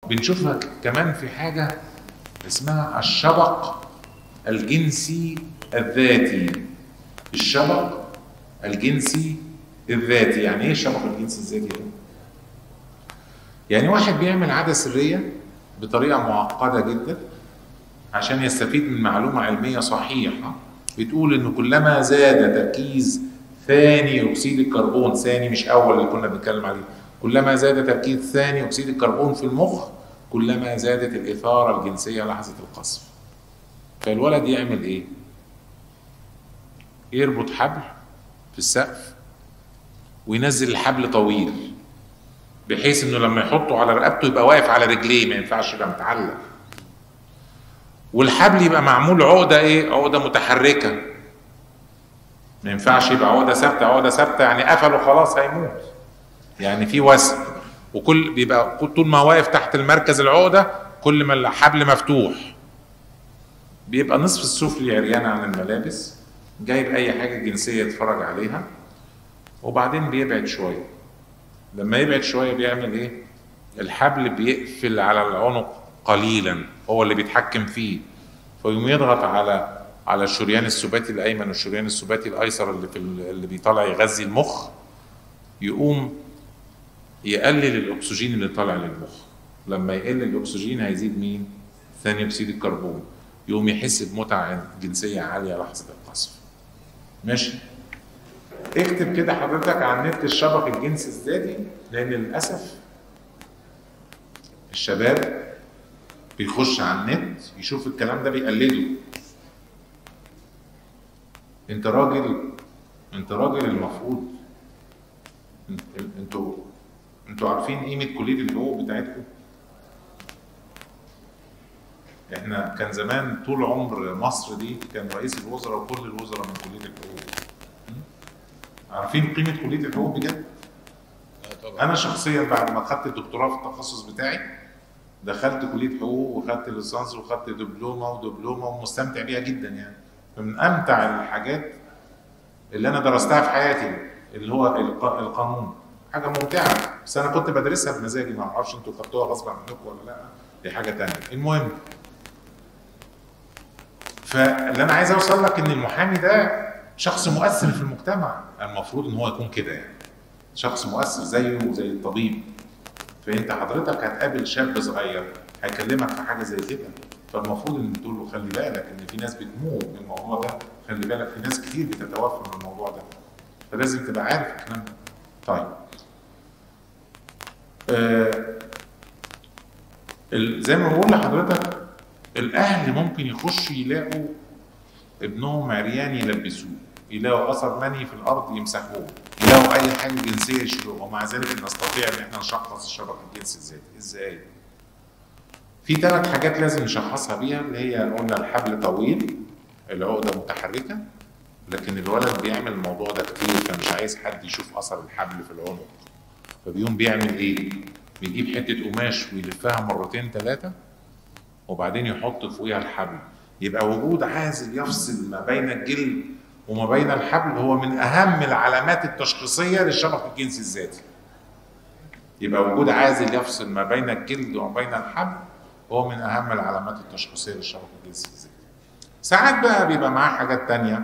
بنشوفها كمان في حاجة اسمها الشبق الجنسي الذاتي الشبق الجنسي الذاتي يعني ايه الشبق الجنسي الذاتي ده؟ يعني واحد بيعمل عادة سرية بطريقة معقدة جدا عشان يستفيد من معلومة علمية صحيحة بتقول إن كلما زاد تركيز ثاني أكسيد الكربون ثاني مش أول اللي كنا بنتكلم عليه كلما زاد تركيز ثاني أكسيد الكربون في المخ كلما زادت الإثارة الجنسية لحظة القذف فالولد يعمل إيه؟ يربط حبل في السقف وينزل الحبل طويل بحيث انه لما يحطه على رقبته يبقى واقف على رجليه ما ينفعش يبقى متعلق والحبل يبقى معمول عقده ايه عقده متحركه ما ينفعش يبقى عقده ثابته عقده ثابته يعني قفله خلاص هيموت يعني في وزن وكل بيبقى طول ما واقف تحت المركز العقده كل ما الحبل مفتوح بيبقى نصف السفلي عريان عن الملابس جايب اي حاجه جنسيه يتفرج عليها وبعدين بيبعد شويه لما يبعد شويه بيعمل ايه الحبل بيقفل على العنق قليلا هو اللي بيتحكم فيه فيقوم يضغط على على الشريان السباتي الايمن والشريان السباتي الايسر اللي في اللي بيطلع يغذي المخ يقوم يقلل الاكسجين اللي طالع للمخ لما يقل الاكسجين هيزيد مين ثاني اكسيد الكربون يقوم يحس بمتعه جنسيه عاليه لحظه القذف ماشي اكتب كده حضرتك على النت الشبق الجنسي الذاتي لان للاسف الشباب بيخش على النت يشوف الكلام ده بيقلده انت راجل انت راجل المفروض انتوا انتوا عارفين قيمه كليه الحقوق بتاعتكم احنا كان زمان طول عمر مصر دي كان رئيس الوزراء وكل الوزراء من كليه الحقوق عارفين قيمه كليه الحقوق بجد؟ انا شخصيا بعد ما خدت الدكتوراه في التخصص بتاعي دخلت كليه حقوق وخدت ليسانس وخدت دبلومه ودبلومه ومستمتع بيها جدا يعني من امتع الحاجات اللي انا درستها في حياتي اللي هو القانون حاجه ممتعه بس انا كنت بدرسها بمزاجي ما اعرفش انتوا خدتوها غصب عنكم ولا لا دي حاجه تانية المهم فاللي انا عايز اوصل لك ان المحامي ده شخص مؤثر في المجتمع المفروض ان هو يكون كده يعني شخص مؤثر زيه وزي الطبيب فانت حضرتك هتقابل شاب صغير هيكلمك في حاجه زي كده فالمفروض ان تقول له خلي بالك ان في ناس بتموت من الموضوع ده خلي بالك في ناس كتير بتتوفى من الموضوع ده فلازم تبقى عارف الكلام ده طيب آه زي ما بقول لحضرتك الاهل ممكن يخشوا يلاقوا ابنهم عريان يلبسوه يلاقوا اثر مني في الارض يمسحوه يلاقوا اي حاجه جنسيه يشيلوها ومع ذلك نستطيع ان احنا نشخص الشبك الجنسي الذاتي ازاي؟ في ثلاث حاجات لازم نشخصها بيها اللي هي قلنا الحبل طويل العقده متحركه لكن الولد بيعمل الموضوع ده كتير فمش عايز حد يشوف اثر الحبل في العنق فبيقوم بيعمل ايه؟ بيجيب حته قماش ويلفها مرتين ثلاثه وبعدين يحط فوقيها الحبل يبقى وجود عازل يفصل ما بين الجلد وما بين الحبل هو من اهم العلامات التشخيصيه للشبك الجنسي الذاتي. يبقى وجود عازل يفصل ما بين الجلد وما بين الحبل هو من اهم العلامات التشخيصيه للشبك الجنسي الذاتي. ساعات بقى بيبقى معاه حاجات تانية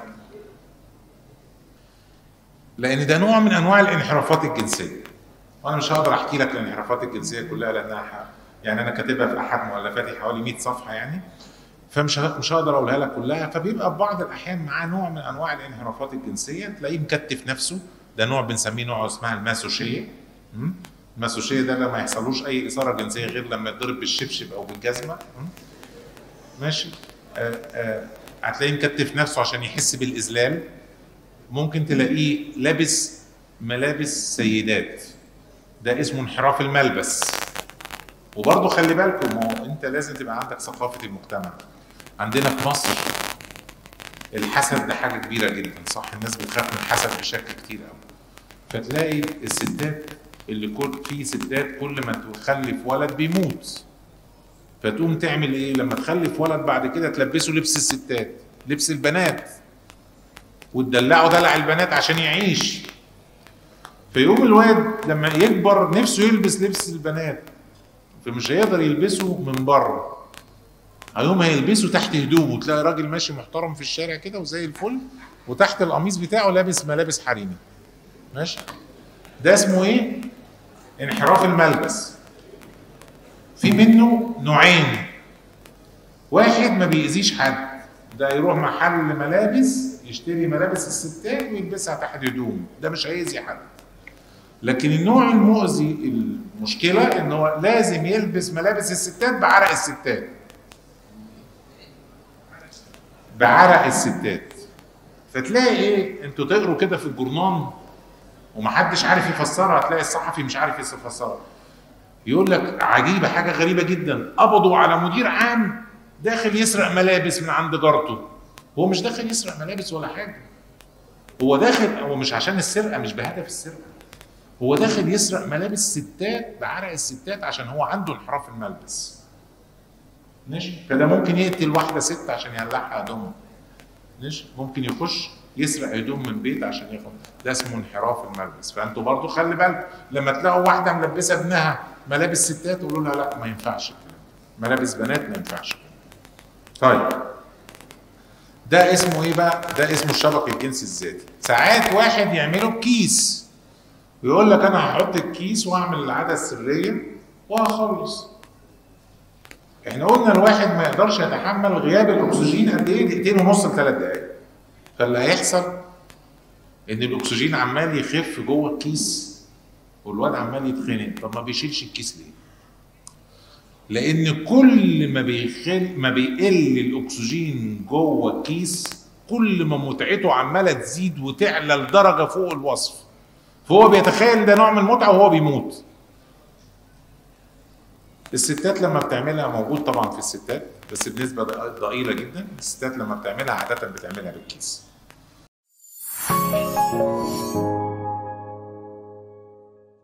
لان ده نوع من انواع الانحرافات الجنسيه. وانا مش هقدر احكي لك الانحرافات الجنسيه كلها لانها يعني انا كاتبها في احد مؤلفاتي حوالي 100 صفحه يعني فمش مش هقدر اقولها لك كلها فبيبقى في بعض الاحيان معاه نوع من انواع الانحرافات الجنسيه تلاقيه مكتف نفسه ده نوع بنسميه نوع اسمها الماسوشيه الماسوشيه ده لما يحصلوش اي اثاره جنسيه غير لما يضرب بالشبشب او بالجزمه ماشي آه آه هتلاقيه مكتف نفسه عشان يحس بالاذلال ممكن تلاقيه لابس ملابس سيدات ده اسمه انحراف الملبس وبرضه خلي بالكم ما هو انت لازم تبقى عندك ثقافه المجتمع عندنا في مصر الحسد ده حاجه كبيره جدا صح الناس بتخاف من الحسد بشكل كتير قوي فتلاقي الستات اللي كل في ستات كل ما تخلف ولد بيموت فتقوم تعمل ايه لما تخلف ولد بعد كده تلبسه لبس الستات لبس البنات وتدلعه دلع البنات عشان يعيش فيقوم الواد لما يكبر نفسه يلبس لبس البنات فمش هيقدر يلبسه من بره هيقوم هيلبسه تحت هدومه تلاقي راجل ماشي محترم في الشارع كده وزي الفل وتحت القميص بتاعه لابس ملابس حريمي ماشي ده اسمه ايه انحراف الملبس في منه نوعين واحد ما بيأذيش حد ده يروح محل ملابس يشتري ملابس الستات ويلبسها تحت هدومه ده مش هيأذي حد لكن النوع المؤذي المشكلة ان هو لازم يلبس ملابس الستات بعرق الستات بعرق الستات فتلاقي ايه انتوا تقروا كده في الجورنان ومحدش عارف يفسرها هتلاقي الصحفي مش عارف يفسرها يقول لك عجيبه حاجه غريبه جدا قبضوا على مدير عام داخل يسرق ملابس من عند جارته هو مش داخل يسرق ملابس ولا حاجه هو داخل هو مش عشان السرقه مش بهدف السرقه هو داخل يسرق ملابس ستات بعرق الستات عشان هو عنده انحراف الملبس ماشي فده ممكن يقتل واحده ست عشان يقلعها هدومها ماشي ممكن يخش يسرق هدوم من بيت عشان ياخد ده اسمه انحراف الملبس فانتوا برضو خلي بالك لما تلاقوا واحده ملبسه ابنها ملابس ستات قولوا لها لا ما ينفعش كده ملابس بنات ما ينفعش كده طيب ده اسمه ايه بقى ده اسمه الشبك الجنسي الذاتي ساعات واحد يعمله بكيس ويقول لك انا هحط الكيس واعمل العاده السريه وهخلص احنا قلنا الواحد ما يقدرش يتحمل غياب الاكسجين قد ايه دقيقتين ونص لثلاث دقائق فاللي هيحصل ان الاكسجين عمال يخف جوه الكيس والواد عمال يتخنق طب ما بيشيلش الكيس ليه لان كل ما بيخل ما بيقل الاكسجين جوه الكيس كل ما متعته عماله تزيد وتعلى لدرجه فوق الوصف فهو بيتخيل ده نوع من المتعه وهو بيموت الستات لما بتعملها موجود طبعا في الستات بس بنسبه ضئيله جدا الستات لما بتعملها عاده بتعملها بالكيس